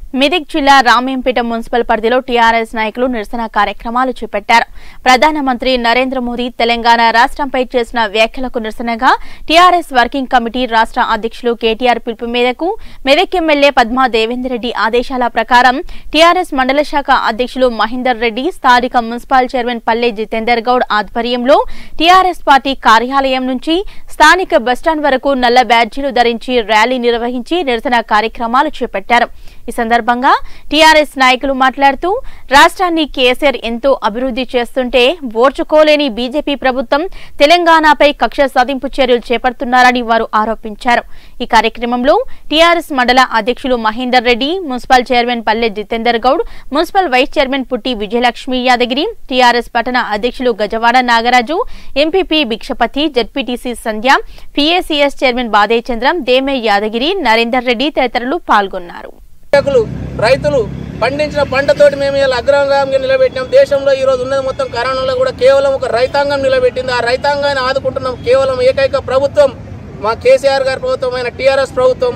మెదక్ జిల్లా రామేంపేట మున్సిపల్ పరిధిలో టీఆర్ఎస్ నాయకులు నిరసన కార్యక్రమాలు చేపట్టారు ప్రధానమంత్రి నరేంద్ర మోదీ తెలంగాణ రాష్ట్రంపై చేసిన వ్యాఖ్యలకు నిరసనగా టీఆర్ఎస్ వర్కింగ్ కమిటీ రాష్ట్ర అధ్యక్షులు కేటీఆర్ పిలుపు మేరకు మెదక్ ఎమ్మెల్యే పద్మా దేవేందర్ రెడ్డి ఆదేశాల ప్రకారం టీఆర్ఎస్ మండల శాఖ అధ్యక్షులు మహేందర్ రెడ్డి స్థానిక మున్సిపల్ చైర్మన్ పల్లె జితేందర్ గౌడ్ ఆధ్వర్యంలో టీఆర్ఎస్ పార్టీ కార్యాలయం నుంచి స్థానిక బస్టాండ్ వరకు నల్ల బ్యాడ్జీలు ధరించి ర్యాలీ నిర్వహించి నిరసన కార్యక్రమాలు చేపట్టారు ఈ సందర్భంగా టీఆర్ఎస్ నాయకులు మాట్లాడుతూ రాష్ట్రాన్ని కేసీఆర్ ఎంతో అభివృద్ధి చేస్తుంటే ఓర్చుకోలేని బీజేపీ ప్రభుత్వం తెలంగాణపై కక్ష సాధింపు చర్యలు చేపడుతున్నారని వారు ఆరోపించారు ఈ కార్యక్రమంలో టీఆర్ఎస్ మండల అధ్యక్షులు Mahender Reddy municipal chairman Palle Jitender Goud municipal vice chairman Putti Vijayalakshmi Yadagiri TRS పట్టణ అధ్యక్షులు Gajwada Nagaraju MPP Bhikshapathi ZPTC Sandhya PACS chairman Bade Chandram దేమే Yadagiri Narender Reddy తదితరులు పాల్గొన్నారు రైతులు రైతులు పండించిన పంటతోటి మేము ఇలా అగ్రగామిగా నిలబెట్టినాం దేశంలో ఈ రోజు ఉన్నది మొత్తం కరోనాలో కూడా కేవలం ఒక రైతాంగం నిలబెట్టింది ఆ రైతాంగాన్ని ఆదుకుంటున్నాం కేవలం ఏకైక ప్రభుత్వం మా కేసీఆర్ గారి ప్రభుత్వమైన టీఆర్ఎస్ ప్రభుత్వం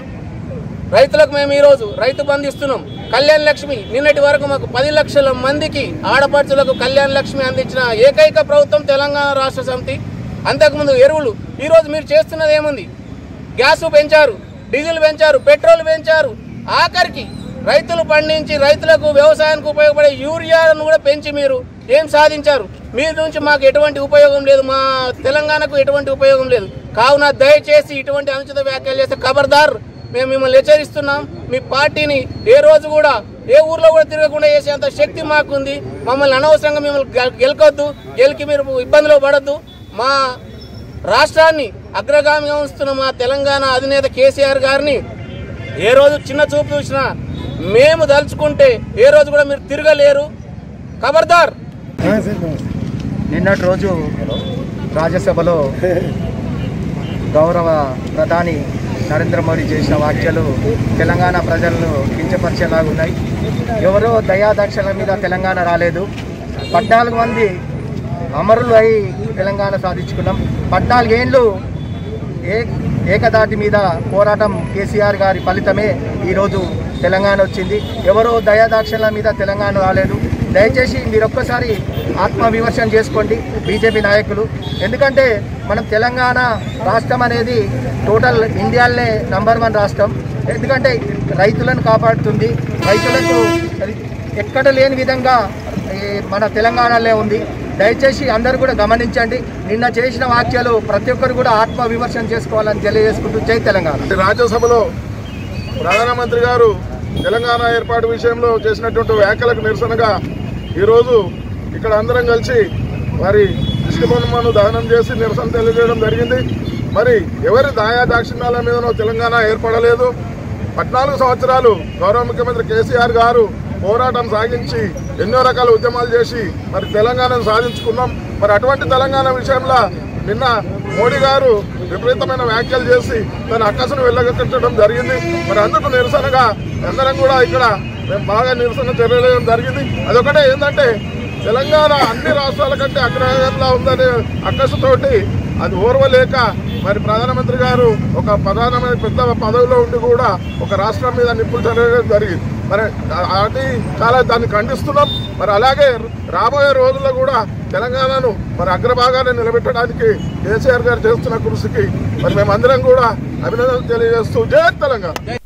రైతులకు మేము ఈరోజు రైతు బంధు ఇస్తున్నాం కళ్యాణ లక్ష్మి నిన్నటి వరకు మాకు పది లక్షల మందికి ఆడపడుచులకు కళ్యాణ లక్ష్మి అందించిన ఏకైక ప్రభుత్వం తెలంగాణ రాష్ట్ర సమితి అంతకుముందు ఎరువులు ఈరోజు మీరు చేస్తున్నది ఏముంది గ్యాస్ పెంచారు డీజిల్ పెంచారు పెట్రోల్ పెంచారు ఆఖరికి రైతులు పండించి రైతులకు వ్యవసాయానికి ఉపయోగపడే యూరియాను కూడా పెంచి మీరు ఏం సాధించారు మీ నుంచి మాకు ఎటువంటి ఉపయోగం లేదు మా తెలంగాణకు ఎటువంటి ఉపయోగం లేదు కావున దయచేసి ఇటువంటి అనుచిత వ్యాఖ్యలు చేస్తే ఖబర్దార్ మేము మిమ్మల్ని హెచ్చరిస్తున్నాం మీ పార్టీని ఏ రోజు కూడా ఏ ఊర్లో కూడా తిరగకుండా చేసేంత శక్తి మాకుంది మమ్మల్ని అనవసరంగా మిమ్మల్ని గెల్- గెలకొద్దు గెలికి మీరు ఇబ్బందిలో పడద్దు మా రాష్ట్రాన్ని అగ్రగామిగా ఉంచుతున్న మా తెలంగాణ అధినేత కేసీఆర్ గారిని ఏ రోజు చిన్న చూపు చూసినా మేము దలుచుకుంటే ఏ రోజు కూడా మీరు తిరగలేరు ఖబర్దార్ నిన్నటి రోజు రాజ్యసభలో గౌరవ ప్రధాని నరేంద్ర మోడీ చేసిన వ్యాఖ్యలు తెలంగాణ ప్రజలను కించపరిచేలాగా ఉన్నాయి ఎవరో దయాదక్షల మీద తెలంగాణ రాలేదు పద్నాలుగు మంది అమరులు అయి తెలంగాణ సాధించుకున్నాం పద్నాలుగేళ్ళు ఏ ఏకదాటి మీద పోరాటం కేసీఆర్ గారి ఫలితమే ఈరోజు తెలంగాణ వచ్చింది ఎవరో దయాదాక్షల మీద తెలంగాణ రాలేదు దయచేసి మీరు ఒక్కసారి ఆత్మవిమర్శన చేసుకోండి బీజేపీ నాయకులు ఎందుకంటే మనం తెలంగాణ రాష్ట్రం అనేది టోటల్ ఇండియాలోనే నంబర్ వన్ రాష్ట్రం ఎందుకంటే రైతులను కాపాడుతుంది రైతులకు ఎక్కడ లేని విధంగా ఈ మన తెలంగాణలో ఉంది దయచేసి అందరూ కూడా గమనించండి నిన్న చేసిన వ్యాఖ్యలు ప్రతి ఒక్కరు కూడా ఆత్మ విమర్శన చేసుకోవాలని తెలియజేసుకుంటూ జై తెలంగాణ రాజ్యసభలో ప్రధానమంత్రి గారు తెలంగాణ ఏర్పాటు విషయంలో చేసినటువంటి వ్యాఖ్యలకు నిరసనగా ఈరోజు ఇక్కడ అందరం కలిసి వారి దిష్టిబొమ్మను దహనం చేసి నిరసన తెలియజేయడం జరిగింది మరి ఎవరి దాయా దాక్షిణ్యాల మీదనో తెలంగాణ ఏర్పడలేదు పద్నాలుగు సంవత్సరాలు గౌరవ ముఖ్యమంత్రి కేసీఆర్ గారు పోరాటం సాగించి ఎన్నో రకాల ఉద్యమాలు చేసి మరి తెలంగాణను సాధించుకున్నాం మరి అటువంటి తెలంగాణ విషయంలో నిన్న మోడీ గారు విపరీతమైన వ్యాఖ్యలు చేసి తన అక్కసును వెళ్ళగొట్టడం జరిగింది మరి అందుకు నిరసనగా అందరం కూడా ఇక్కడ మేము బాగా నిరసన తెలియజేయడం జరిగింది అదొకటే ఏంటంటే తెలంగాణ అన్ని రాష్ట్రాల కంటే అగ్రహంగా ఉందనే అక్కసుతోటి అది ఓర్వలేక మరి ప్రధానమంత్రి గారు ఒక ప్రధానమైన పెద్ద పదవిలో ఉండి కూడా ఒక రాష్ట్రం మీద నిప్పులు జరగడం జరిగింది మరి అది చాలా దాన్ని ఖండిస్తున్నాం మరి అలాగే రాబోయే రోజుల్లో కూడా తెలంగాణను మరి అగ్రభాగాన్ని నిలబెట్టడానికి కేసీఆర్ గారు చేస్తున్న కృషికి మరి మేమందరం కూడా అభినందనలు తెలియజేస్తూ జై తెలంగాణ